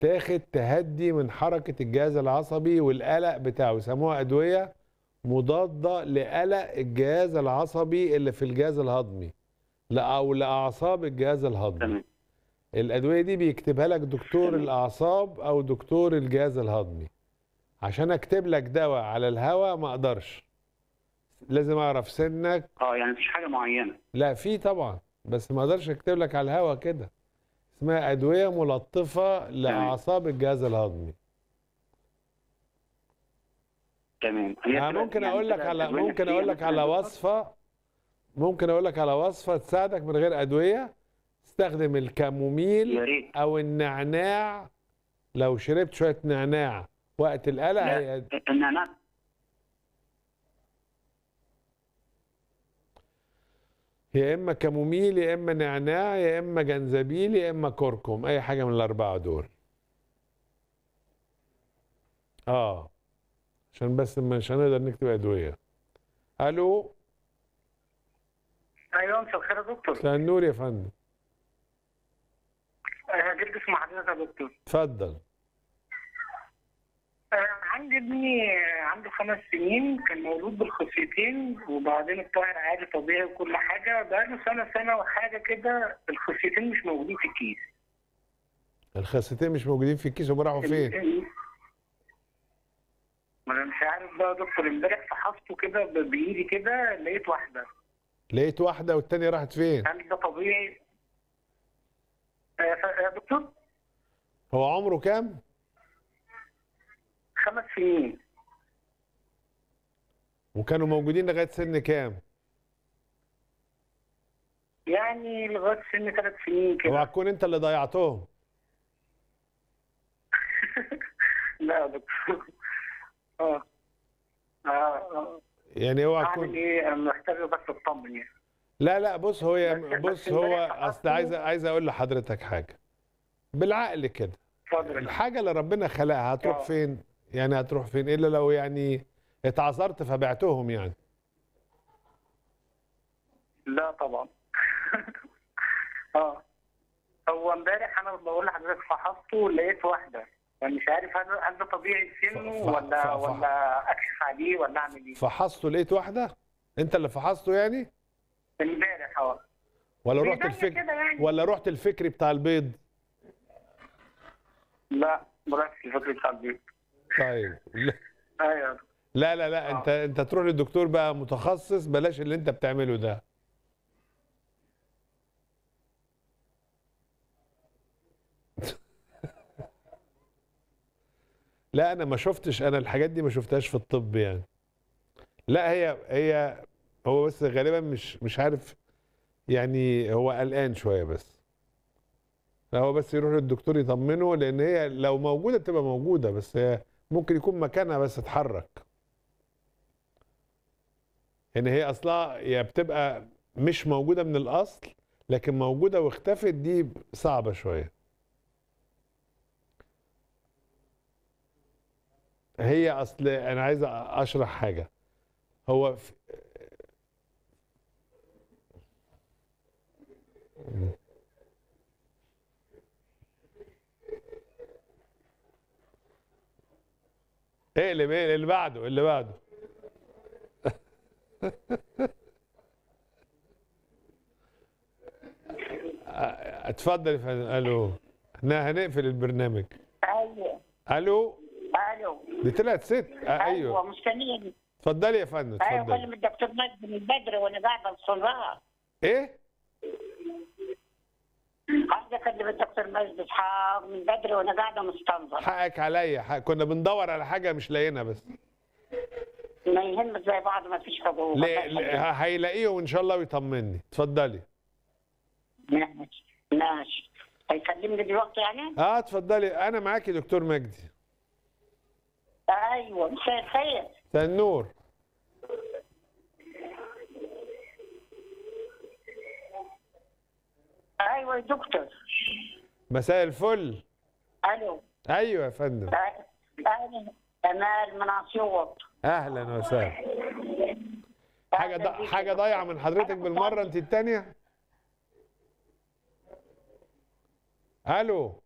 تاخد تهدي من حركة الجهاز العصبي والقلق بتاعه يسموها أدوية مضادة لقلق الجهاز العصبي اللي في الجهاز الهضمي لا أو لأعصاب الجهاز الهضمي تمام الأدوية دي بيكتبها لك دكتور تمام. الأعصاب أو دكتور الجهاز الهضمي عشان أكتب لك دواء على الهوا ما أقدرش لازم أعرف سنك اه يعني مفيش حاجه معينه لا في طبعا بس ما اقدرش اكتب لك على الهوا كده اسمها ادويه ملطفه لاعصاب الجهاز الهضمي تمام هي آه، بتبقى- ممكن يعني اقول لك بتبقى على أدوية ممكن نفسية اقول لك مثلاً على يا دكتور؟ وصفه ممكن اقول لك على وصفه تساعدك من غير ادويه استخدم يا الكاموميل ريت او النعناع لو شربت شويه نعناع وقت القلق لا هي ان انا يا اما كاموميل يا اما نعناع يا اما جنزبيل يا اما كركم اي حاجه من الاربعه دول اه عشان بس مش هنقدر نكتب ادويه الو ايوه مساء الخير يا دكتور مساء النور يا فندم آه، جبت اسم حضرتك يا دكتور اتفضل آه، عندي ابني آه، عنده خمس سنين كان مولود بالخصيتين وبعدين الطاهر عادي طبيعي وكل حاجه بقاله سنه سنه وحاجه كده الخصيتين مش موجودين في الكيس الخاصتين مش موجودين في الكيس هم راحوا فين ال- ما انا مش عارف بقى يا دكتور امبارح فحصته كده ب- بايدي كده لقيت واحده لقيت واحده والتانيه راحت فين هل ده طبيعي؟ آه، ف- يا دكتور هو عمره كام خمس سنين وكانوا موجودين لغايه سن كام يعني لغايه سن ثلاث سنين كده اوعى تكون انت اللي ضيعتهم لا يا دكتور اه اه اه يعني اوعى اعمل تكون ايه انا محتاج بس اطمن يعني لا لا بص هو بس- بس بص هو امبارح اصل فحصته. عايز عايز اقول لحضرتك حاجه بالعقل كده اتفضل الحاجه اللي ربنا خلقها هتروح آه. فين يعني هتروح فين الا لو يعني اتعذرت فبعتهم يعني لا طبعا اه هو امبارح انا بقول لحضرتك فحصته لقيت واحده يعني مش عارف هل هل ده طبيعي سنه ف- ف- ولا ف- ف- ولا اكشف عليه ولا اعمل ايه؟ فحصته لقيت واحده انت اللي فحصته يعني امبارح اه ولا رحت بيبين الفكر كده يعني. ولا رحت الفكري بتاع البيض لا ما رحتش الفكر بتاع البيت طيب لا ايوه لا لا, لا. انت انت تروح للدكتور بقى متخصص بلاش اللي انت بتعمله ده لا انا ما شفتش انا الحاجات دي ما شفتهاش في الطب يعني لا هي هي هو بس غالبا مش مش عارف يعني هو قلقان شويه بس لا هو بس يروح للدكتور يطمنه لان هي لو موجوده تبقى موجوده بس هي ممكن يكون مكانها بس اتحرك يعني هي اصلها هي بتبقى مش موجوده من الاصل لكن موجوده واختفت دي صعبه شويه هي اصل انا عايز اشرح حاجه هو في اقلب اقلب اللي بعده اللي بعده اتفضل يا فندم الو احنا هنقفل البرنامج ايوه الو الو دي طلعت ست آه، ايوه ايوه مستنيني اتفضلي يا فندم ايوه اتفضلي كلم الدكتور مجدي من بدري وانا قاعده اوصل لها ايه عايزه اكلم الدكتور مجدي اصحاب من بدري وانا قاعده مستنظر حقك عليا حق. كنا بندور على حاجه مش لاقينا بس ما يهمك زي بعض ما فيش حقوق لا لا، هيلاقيهم ان شاء الله ويطمني اتفضلي ماشي ماشي هيكلمني دلوقتي يعني اه اتفضلي انا معاكي دكتور مجدي ايوه مساء الخير مساء النور ايوه يا دكتور مساء الفل الو ايوه يا فندم انا امال من اسيوط اهلا وسهلا حاجه ض... حاجه ضايعه من حضرتك بالمره انت التانيه الو